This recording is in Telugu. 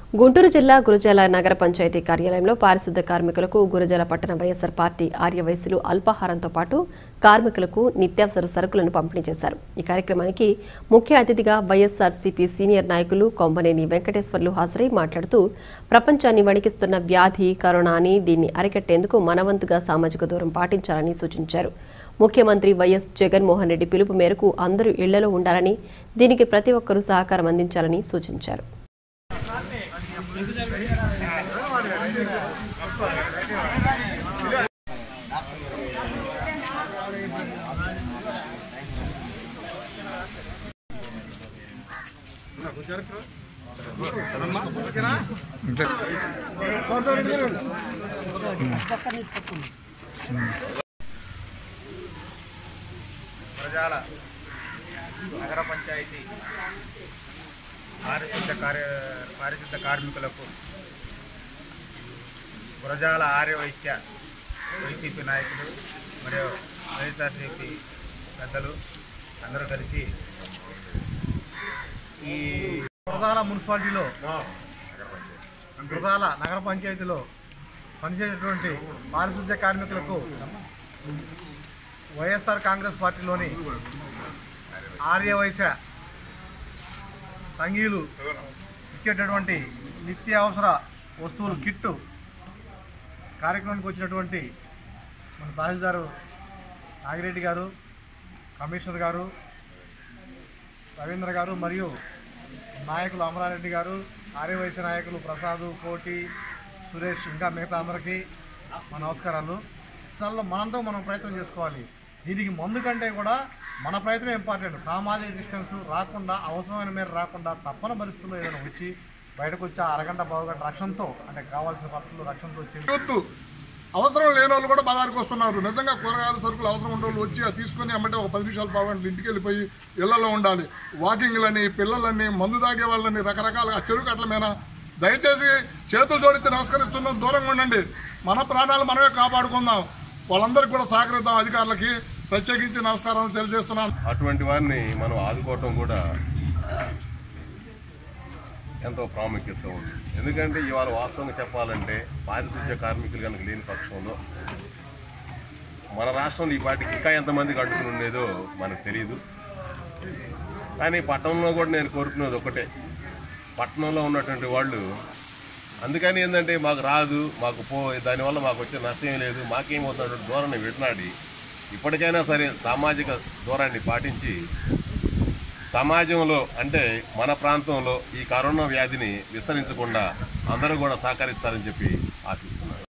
గుంటూరు జిల్లా గురజాల నగర పంచాయతీ కార్యాలయంలో పారిశుద్ధ కార్మికులకు గురజాల పట్టణ వైఎస్సార్ పార్టీ ఆర్యవయసులు అల్పాహారంతో పాటు కార్మికులకు నిత్యావసర సరుకులను పంపిణీ చేశారు ఈ కార్యక్రమానికి ముఖ్య అతిథిగా వైఎస్సార్సీపీ సీనియర్ నాయకులు కొంబనేని వెంకటేశ్వర్లు హాజరై మాట్లాడుతూ ప్రపంచాన్ని వణికిస్తున్న వ్యాధి కరోనా అని దీన్ని అరికట్టేందుకు మనవంతుగా సామాజిక దూరం పాటించాలని సూచించారు ముఖ్యమంత్రి వైఎస్ జగన్మోహన్ రెడ్డి పిలుపు మేరకు అందరూ ఇళ్లలో ఉండాలని దీనికి ప్రతి ఒక్కరూ సహకారం అందించాలని సూచించారు ప్రజాల నగర పంచాయతీ పారిశుద్ధ కార్య పారిశుద్ధ కార్మికులకు గురజాల ఆర్యవైశ్య వైసీపీ నాయకులు మరియు వైఎస్ఆర్సీపీ పెద్దలు అందరూ కలిసి ఈ గురజాల మున్సిపాలిటీలో గురజాల నగర పంచాయతీలో పనిచేసేటువంటి పారిశుద్ధ్య కార్మికులకు వైఎస్ఆర్ కాంగ్రెస్ పార్టీలోని ఆర్యవైశ్య సంఘీయులు ఇచ్చేటటువంటి నిత్యావసర వస్తువులు కిట్టు కార్యక్రమానికి వచ్చినటువంటి మన తహసీల్దారు నాగిరెడ్డి గారు కమిషనర్ గారు రవీంద్ర గారు మరియు నాయకులు అమరారెడ్డి గారు ఆర్యవైశ్య నాయకులు ప్రసాద్ కోటి సురేష్ ఇంకా మిగతా అందరికీ మా నమస్కారాలు దానిలో మనంతో మనం ప్రయత్నం చేసుకోవాలి దీనికి మందు కంటే కూడా మన ప్రయత్నం ఇంపార్టెంట్ సామాజిక డిస్టెన్స్ రాకుండా అవసరమైన మేర రాకుండా తప్పని పరిస్థితుల్లో ఏదైనా వచ్చి బయటకు వచ్చి ఆ అరగంట పావుగంట రక్షణతో అంటే కావాల్సిన పరిస్థితుల్లో రక్షణతో వచ్చి వద్దు అవసరం లేని వాళ్ళు కూడా బజార్కి వస్తున్నారు నిజంగా కూరగాయల సరుకులు అవసరం ఉన్న వాళ్ళు వచ్చి అది తీసుకొని అమ్మంటే ఒక పది నిమిషాలు పావుగంటలు ఇంటికి వెళ్ళిపోయి ఇళ్లలో ఉండాలి వాకింగ్లని పిల్లలని మందు తాగే వాళ్ళని రకరకాలుగా చెరుకు అట్ల మీద దయచేసి చేతులు జోడించి నమస్కరిస్తున్నాం దూరంగా ఉండండి మన ప్రాణాలు మనమే కాపాడుకుందాం వాళ్ళందరికీ కూడా సహకరిద్దాం అధికారులకి ప్రత్యేకించి నమస్కారాలు తెలియజేస్తున్నాను అటువంటి వారిని మనం ఆదుకోవటం కూడా ఎంతో ప్రాముఖ్యత ఉంది ఎందుకంటే ఇవాళ వాస్తవంగా చెప్పాలంటే పారిశుద్ధ్య కార్మికులు కనుక లేని పక్షంలో మన రాష్ట్రంలో ఈ పాటికి ఇంకా ఎంతమందికి అడ్డుకుని ఉండేదో మనకు తెలియదు కానీ పట్టణంలో కూడా నేను కోరుకునేది ఒకటే పట్టణంలో ఉన్నటువంటి వాళ్ళు అందుకని ఏంటంటే మాకు రాదు మాకు పో దానివల్ల మాకు వచ్చే నష్టం ఏం లేదు మాకేమవుతున్నటువంటి ధోరణి విడనాడి ఇప్పటికైనా సరే సామాజిక దూరాన్ని పాటించి సమాజంలో అంటే మన ప్రాంతంలో ఈ కరోనా వ్యాధిని విస్తరించకుండా అందరూ కూడా సహకరిస్తారని చెప్పి ఆశిస్తున్నాను